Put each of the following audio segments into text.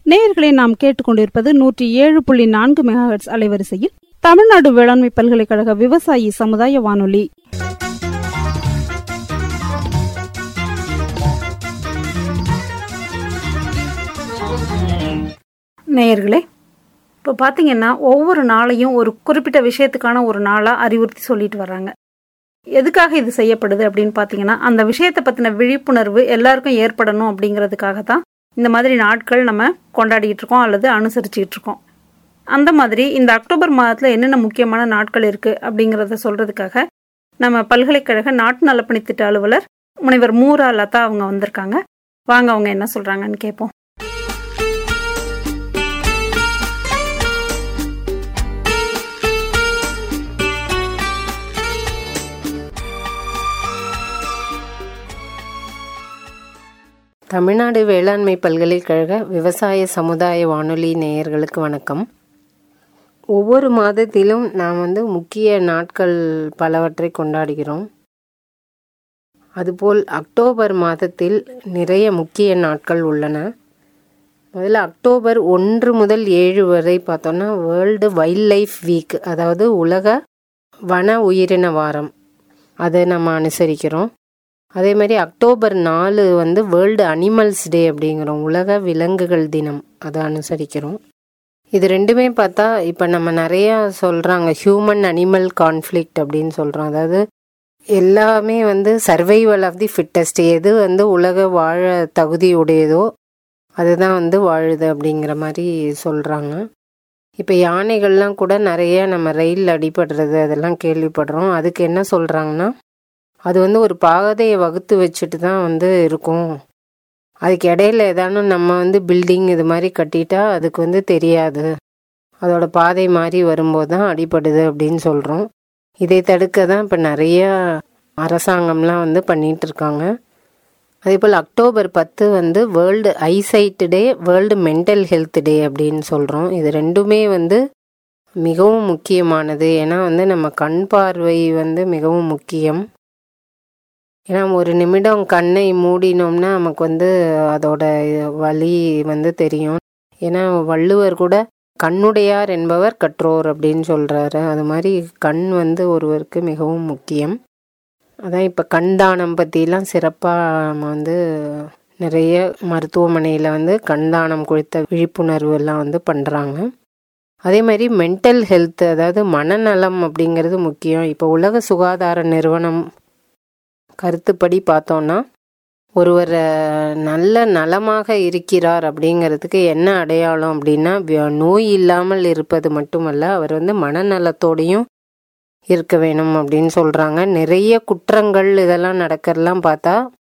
நேயர்களை நாம் கேட்டுக்கொண்டிருப்பது நூற்றி ஏழு புள்ளி நான்கு மெகாஹெட்ஸ் அலைவரிசையில் தமிழ்நாடு வேளாண்மை பல்கலைக்கழக விவசாயி சமுதாய வானொலி நேயர்களே இப்போ பார்த்தீங்கன்னா ஒவ்வொரு நாளையும் ஒரு குறிப்பிட்ட விஷயத்துக்கான ஒரு நாளாக அறிவுறுத்தி சொல்லிட்டு வர்றாங்க எதுக்காக இது செய்யப்படுது அப்படின்னு பார்த்தீங்கன்னா அந்த விஷயத்தை பற்றின விழிப்புணர்வு எல்லாருக்கும் ஏற்படணும் அப்படிங்கிறதுக்காக தான் இந்த மாதிரி நாட்கள் நம்ம கொண்டாடிட்டு இருக்கோம் அல்லது அனுசரிச்சுக்கிட்டு இருக்கோம் அந்த மாதிரி இந்த அக்டோபர் மாதத்தில் என்னென்ன முக்கியமான நாட்கள் இருக்குது அப்படிங்கிறத சொல்கிறதுக்காக நம்ம பல்கலைக்கழக நாட்டு நலப்பணி திட்ட அலுவலர் முனைவர் மூரா லதா அவங்க வந்திருக்காங்க வாங்க அவங்க என்ன சொல்கிறாங்கன்னு கேட்போம் தமிழ்நாடு வேளாண்மை பல்கலைக்கழக விவசாய சமுதாய வானொலி நேயர்களுக்கு வணக்கம் ஒவ்வொரு மாதத்திலும் நாம் வந்து முக்கிய நாட்கள் பலவற்றை கொண்டாடுகிறோம் அதுபோல் அக்டோபர் மாதத்தில் நிறைய முக்கிய நாட்கள் உள்ளன முதல்ல அக்டோபர் ஒன்று முதல் ஏழு வரை பார்த்தோன்னா வேர்ல்டு வைல்ட் லைஃப் வீக் அதாவது உலக வன உயிரின வாரம் அதை நம்ம அனுசரிக்கிறோம் அதே மாதிரி அக்டோபர் நாலு வந்து வேர்ல்டு அனிமல்ஸ் டே அப்படிங்கிறோம் உலக விலங்குகள் தினம் அதை அனுசரிக்கிறோம் இது ரெண்டுமே பார்த்தா இப்போ நம்ம நிறையா சொல்கிறாங்க ஹியூமன் அனிமல் கான்ஃப்ளிக்ட் அப்படின்னு சொல்கிறோம் அதாவது எல்லாமே வந்து சர்வைவல் ஆஃப் தி ஃபிட்டஸ்ட் எது வந்து உலக வாழ தகுதி உடையதோ அதுதான் வந்து வாழுது அப்படிங்கிற மாதிரி சொல்கிறாங்க இப்போ யானைகள்லாம் கூட நிறைய நம்ம ரயில் அடிபடுறது அதெல்லாம் கேள்விப்படுறோம் அதுக்கு என்ன சொல்கிறாங்கன்னா அது வந்து ஒரு பாதையை வகுத்து வச்சுட்டு தான் வந்து இருக்கும் அதுக்கு இடையில ஏதானும் நம்ம வந்து பில்டிங் இது மாதிரி கட்டிட்டா அதுக்கு வந்து தெரியாது அதோட பாதை மாதிரி வரும்போது தான் அடிபடுது அப்படின்னு சொல்கிறோம் இதை தடுக்க தான் இப்போ நிறைய அரசாங்கம்லாம் வந்து பண்ணிட்டு இருக்காங்க அதே போல் அக்டோபர் பத்து வந்து world eyesight day world mental health day அப்படின்னு சொல்கிறோம் இது ரெண்டுமே வந்து மிகவும் முக்கியமானது ஏன்னா வந்து நம்ம கண் பார்வை வந்து மிகவும் முக்கியம் ஏன்னா ஒரு நிமிடம் கண்ணை மூடினோம்னா நமக்கு வந்து அதோட வலி வந்து தெரியும் ஏன்னா வள்ளுவர் கூட கண்ணுடையார் என்பவர் கற்றோர் அப்படின்னு சொல்கிறாரு அது மாதிரி கண் வந்து ஒருவருக்கு மிகவும் முக்கியம் அதான் இப்போ கண் தானம் பற்றிலாம் சிறப்பாக நம்ம வந்து நிறைய மருத்துவமனையில் வந்து கண் தானம் குறித்த விழிப்புணர்வு எல்லாம் வந்து பண்ணுறாங்க அதே மாதிரி மென்டல் ஹெல்த் அதாவது மனநலம் அப்படிங்கிறது முக்கியம் இப்போ உலக சுகாதார நிறுவனம் கருத்துப்படி பார்த்தோன்னா ஒருவர் நல்ல நலமாக இருக்கிறார் அப்படிங்கிறதுக்கு என்ன அடையாளம் அப்படின்னா நோய் இல்லாமல் இருப்பது மட்டுமல்ல அவர் வந்து மனநலத்தோடையும் இருக்க வேணும் அப்படின்னு சொல்கிறாங்க நிறைய குற்றங்கள் இதெல்லாம் நடக்கிறதெல்லாம் பார்த்தா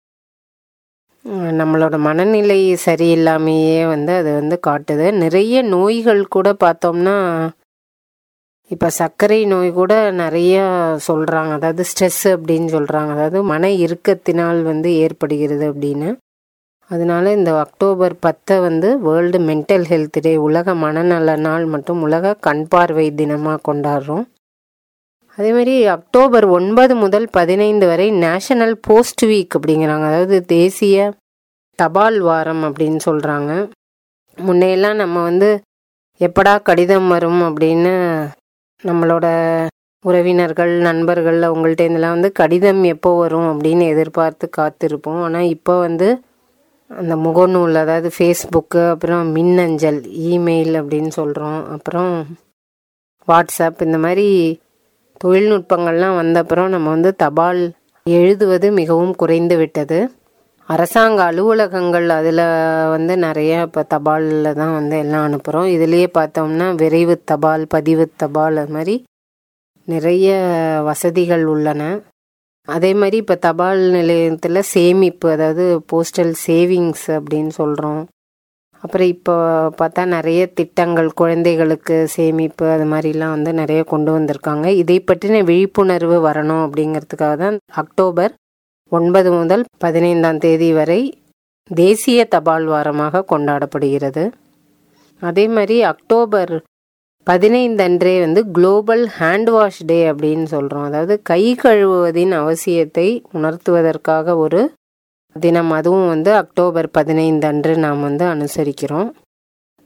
நம்மளோட மனநிலை சரியில்லாமையே வந்து அது வந்து காட்டுது நிறைய நோய்கள் கூட பார்த்தோம்னா இப்போ சர்க்கரை நோய் கூட நிறைய சொல்கிறாங்க அதாவது ஸ்ட்ரெஸ் அப்படின்னு சொல்கிறாங்க அதாவது மன இறுக்கத்தினால் வந்து ஏற்படுகிறது அப்படின்னு அதனால இந்த அக்டோபர் பத்தை வந்து வேர்ல்டு மென்டல் ஹெல்த் டே உலக மனநல நாள் மற்றும் உலக கண் பார்வை தினமாக கொண்டாடுறோம் அதேமாதிரி அக்டோபர் ஒன்பது முதல் பதினைந்து வரை நேஷனல் போஸ்ட் வீக் அப்படிங்கிறாங்க அதாவது தேசிய தபால் வாரம் அப்படின்னு சொல்கிறாங்க முன்னையெல்லாம் நம்ம வந்து எப்படா கடிதம் வரும் அப்படின்னு நம்மளோட உறவினர்கள் நண்பர்கள் அவங்கள்ட்ட இருந்தெல்லாம் வந்து கடிதம் எப்போ வரும் அப்படின்னு எதிர்பார்த்து காத்திருப்போம் ஆனால் இப்போ வந்து அந்த முகநூல் அதாவது ஃபேஸ்புக்கு அப்புறம் மின்னஞ்சல் இமெயில் அப்படின்னு சொல்கிறோம் அப்புறம் வாட்ஸ்அப் இந்த மாதிரி தொழில்நுட்பங்கள்லாம் வந்த அப்புறம் நம்ம வந்து தபால் எழுதுவது மிகவும் குறைந்து விட்டது அரசாங்க அலுவலகங்கள் அதில் வந்து நிறைய இப்போ தபாலில் தான் வந்து எல்லாம் அனுப்புகிறோம் இதுலேயே பார்த்தோம்னா விரைவு தபால் பதிவு தபால் அது மாதிரி நிறைய வசதிகள் உள்ளன அதே மாதிரி இப்போ தபால் நிலையத்தில் சேமிப்பு அதாவது போஸ்டல் சேவிங்ஸ் அப்படின்னு சொல்கிறோம் அப்புறம் இப்போ பார்த்தா நிறைய திட்டங்கள் குழந்தைகளுக்கு சேமிப்பு அது மாதிரிலாம் வந்து நிறைய கொண்டு வந்திருக்காங்க இதை பற்றின விழிப்புணர்வு வரணும் அப்படிங்கிறதுக்காக தான் அக்டோபர் ஒன்பது முதல் பதினைந்தாம் தேதி வரை தேசிய தபால் வாரமாக கொண்டாடப்படுகிறது அதே மாதிரி அக்டோபர் பதினைந்து அன்றே வந்து குளோபல் ஹேண்ட் வாஷ் டே அப்படின்னு சொல்கிறோம் அதாவது கை கழுவுவதின் அவசியத்தை உணர்த்துவதற்காக ஒரு தினம் அதுவும் வந்து அக்டோபர் பதினைந்து அன்று நாம் வந்து அனுசரிக்கிறோம்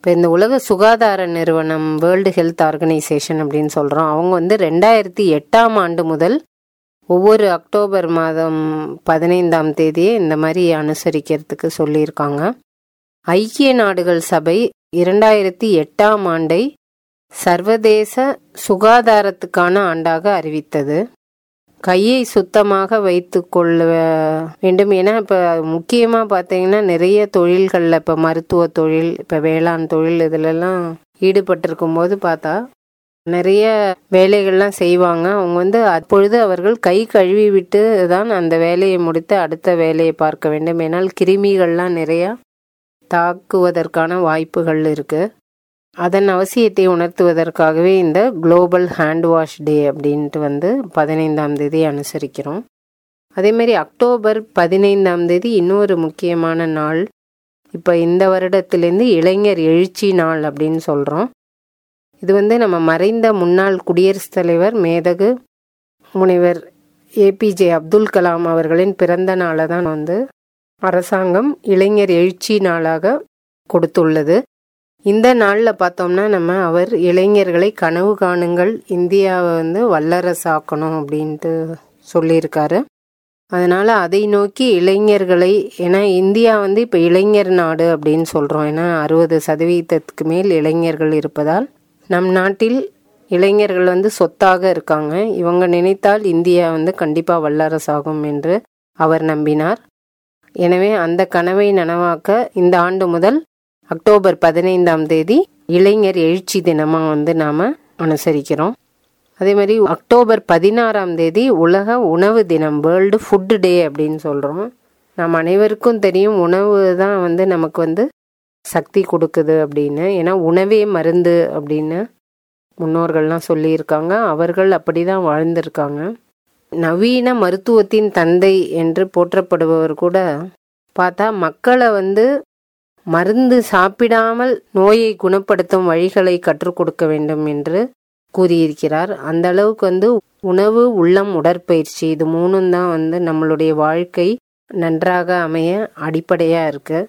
இப்போ இந்த உலக சுகாதார நிறுவனம் வேர்ல்டு ஹெல்த் ஆர்கனைசேஷன் அப்படின்னு சொல்கிறோம் அவங்க வந்து ரெண்டாயிரத்தி எட்டாம் ஆண்டு முதல் ஒவ்வொரு அக்டோபர் மாதம் பதினைந்தாம் தேதியே இந்த மாதிரி அனுசரிக்கிறதுக்கு சொல்லியிருக்காங்க ஐக்கிய நாடுகள் சபை இரண்டாயிரத்தி எட்டாம் ஆண்டை சர்வதேச சுகாதாரத்துக்கான ஆண்டாக அறிவித்தது கையை சுத்தமாக வைத்து கொள்ள வேண்டும் ஏன்னா இப்போ முக்கியமாக பார்த்தீங்கன்னா நிறைய தொழில்களில் இப்போ மருத்துவ தொழில் இப்போ வேளாண் தொழில் இதிலெல்லாம் ஈடுபட்டிருக்கும் போது பார்த்தா நிறைய வேலைகள்லாம் செய்வாங்க அவங்க வந்து அப்பொழுது அவர்கள் கை கழுவி விட்டு தான் அந்த வேலையை முடித்து அடுத்த வேலையை பார்க்க வேண்டும் ஏன்னால் கிருமிகள்லாம் நிறையா தாக்குவதற்கான வாய்ப்புகள் இருக்குது அதன் அவசியத்தை உணர்த்துவதற்காகவே இந்த குளோபல் ஹேண்ட் வாஷ் டே அப்படின்ட்டு வந்து பதினைந்தாம் தேதி அனுசரிக்கிறோம் அதேமாரி அக்டோபர் பதினைந்தாம் தேதி இன்னொரு முக்கியமான நாள் இப்போ இந்த வருடத்திலேருந்து இளைஞர் எழுச்சி நாள் அப்படின்னு சொல்கிறோம் இது வந்து நம்ம மறைந்த முன்னாள் குடியரசுத் தலைவர் மேதகு முனைவர் ஏபிஜே அப்துல் கலாம் அவர்களின் பிறந்த நாளை தான் வந்து அரசாங்கம் இளைஞர் எழுச்சி நாளாக கொடுத்துள்ளது இந்த நாளில் பார்த்தோம்னா நம்ம அவர் இளைஞர்களை கனவு காணுங்கள் இந்தியாவை வந்து வல்லரசாக்கணும் அப்படின்ட்டு சொல்லியிருக்காரு அதனால் அதை நோக்கி இளைஞர்களை ஏன்னா இந்தியா வந்து இப்போ இளைஞர் நாடு அப்படின்னு சொல்கிறோம் ஏன்னா அறுபது சதவீதத்துக்கு மேல் இளைஞர்கள் இருப்பதால் நம் நாட்டில் இளைஞர்கள் வந்து சொத்தாக இருக்காங்க இவங்க நினைத்தால் இந்தியா வந்து கண்டிப்பாக வல்லரசாகும் என்று அவர் நம்பினார் எனவே அந்த கனவை நனவாக்க இந்த ஆண்டு முதல் அக்டோபர் பதினைந்தாம் தேதி இளைஞர் எழுச்சி தினமாக வந்து நாம் அனுசரிக்கிறோம் அதே மாதிரி அக்டோபர் பதினாறாம் தேதி உலக உணவு தினம் வேர்ல்டு ஃபுட்டு டே அப்படின்னு சொல்கிறோம் நாம் அனைவருக்கும் தெரியும் உணவு தான் வந்து நமக்கு வந்து சக்தி கொடுக்குது அப்படின்னு ஏன்னா உணவே மருந்து அப்படின்னு முன்னோர்கள்லாம் சொல்லியிருக்காங்க அவர்கள் அப்படி தான் வாழ்ந்திருக்காங்க நவீன மருத்துவத்தின் தந்தை என்று போற்றப்படுபவர் கூட பார்த்தா மக்களை வந்து மருந்து சாப்பிடாமல் நோயை குணப்படுத்தும் வழிகளை கற்றுக் கொடுக்க வேண்டும் என்று கூறியிருக்கிறார் அந்த அளவுக்கு வந்து உணவு உள்ளம் உடற்பயிற்சி இது மூணும் தான் வந்து நம்மளுடைய வாழ்க்கை நன்றாக அமைய அடிப்படையாக இருக்கு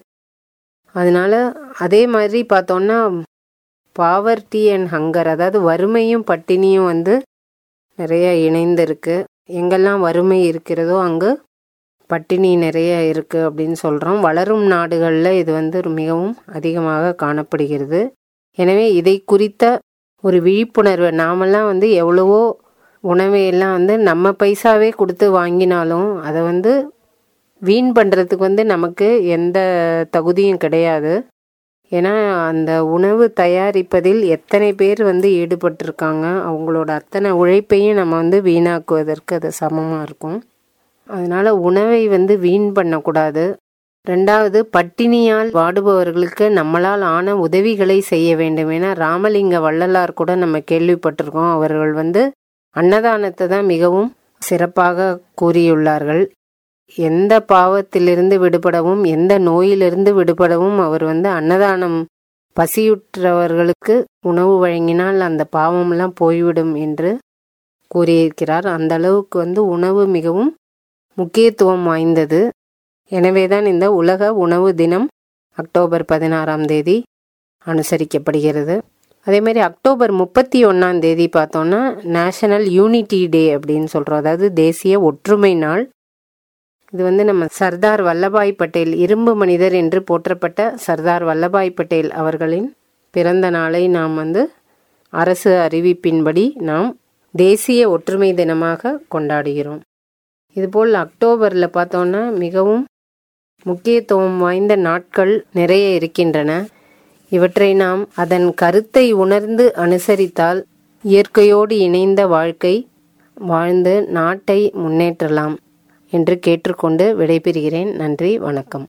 அதனால அதே மாதிரி பார்த்தோன்னா பாவர்ட்டி அண்ட் ஹங்கர் அதாவது வறுமையும் பட்டினியும் வந்து நிறைய இணைந்திருக்கு எங்கெல்லாம் வறுமை இருக்கிறதோ அங்கு பட்டினி நிறைய இருக்குது அப்படின்னு சொல்கிறோம் வளரும் நாடுகளில் இது வந்து மிகவும் அதிகமாக காணப்படுகிறது எனவே இதை குறித்த ஒரு விழிப்புணர்வு நாமெல்லாம் வந்து எவ்வளவோ உணவையெல்லாம் வந்து நம்ம பைசாவே கொடுத்து வாங்கினாலும் அதை வந்து வீண் பண்ணுறதுக்கு வந்து நமக்கு எந்த தகுதியும் கிடையாது ஏன்னா அந்த உணவு தயாரிப்பதில் எத்தனை பேர் வந்து ஈடுபட்டிருக்காங்க அவங்களோட அத்தனை உழைப்பையும் நம்ம வந்து வீணாக்குவதற்கு அது சமமாக இருக்கும் அதனால் உணவை வந்து வீண் பண்ணக்கூடாது ரெண்டாவது பட்டினியால் வாடுபவர்களுக்கு நம்மளால் ஆன உதவிகளை செய்ய வேண்டும் ஏன்னா ராமலிங்க வள்ளலார் கூட நம்ம கேள்விப்பட்டிருக்கோம் அவர்கள் வந்து அன்னதானத்தை தான் மிகவும் சிறப்பாக கூறியுள்ளார்கள் எந்த பாவத்திலிருந்து விடுபடவும் எந்த நோயிலிருந்து விடுபடவும் அவர் வந்து அன்னதானம் பசியுற்றவர்களுக்கு உணவு வழங்கினால் அந்த பாவம்லாம் போய்விடும் என்று கூறியிருக்கிறார் அந்த அளவுக்கு வந்து உணவு மிகவும் முக்கியத்துவம் வாய்ந்தது எனவேதான் இந்த உலக உணவு தினம் அக்டோபர் பதினாறாம் தேதி அனுசரிக்கப்படுகிறது அதேமாதிரி அக்டோபர் முப்பத்தி ஒன்றாம் தேதி பார்த்தோன்னா நேஷனல் யூனிட்டி டே அப்படின்னு சொல்கிறோம் அதாவது தேசிய ஒற்றுமை நாள் இது வந்து நம்ம சர்தார் வல்லபாய் பட்டேல் இரும்பு மனிதர் என்று போற்றப்பட்ட சர்தார் வல்லபாய் பட்டேல் அவர்களின் பிறந்த நாளை நாம் வந்து அரசு அறிவிப்பின்படி நாம் தேசிய ஒற்றுமை தினமாக கொண்டாடுகிறோம் இதுபோல் அக்டோபரில் பார்த்தோன்னா மிகவும் முக்கியத்துவம் வாய்ந்த நாட்கள் நிறைய இருக்கின்றன இவற்றை நாம் அதன் கருத்தை உணர்ந்து அனுசரித்தால் இயற்கையோடு இணைந்த வாழ்க்கை வாழ்ந்து நாட்டை முன்னேற்றலாம் என்று கேட்டுக்கொண்டு விடைபெறுகிறேன் நன்றி வணக்கம்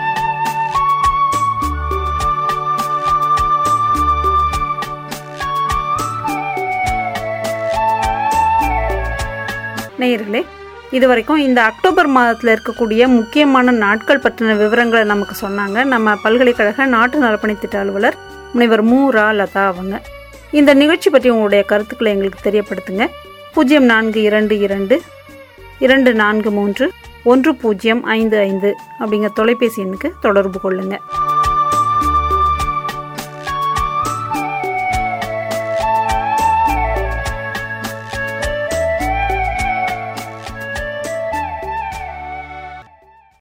நேயர்களே இது வரைக்கும் இந்த அக்டோபர் மாதத்தில் இருக்கக்கூடிய முக்கியமான நாட்கள் பற்றின விவரங்களை நமக்கு சொன்னாங்க நம்ம பல்கலைக்கழக நாட்டு நலப்பணி திட்ட அலுவலர் முனைவர் மு ரா லதா அவங்க இந்த நிகழ்ச்சி பற்றி உங்களுடைய கருத்துக்களை எங்களுக்கு தெரியப்படுத்துங்க பூஜ்ஜியம் நான்கு இரண்டு இரண்டு இரண்டு நான்கு மூன்று ஒன்று பூஜ்ஜியம் ஐந்து ஐந்து அப்படிங்கிற தொலைபேசி எண்ணுக்கு தொடர்பு கொள்ளுங்கள்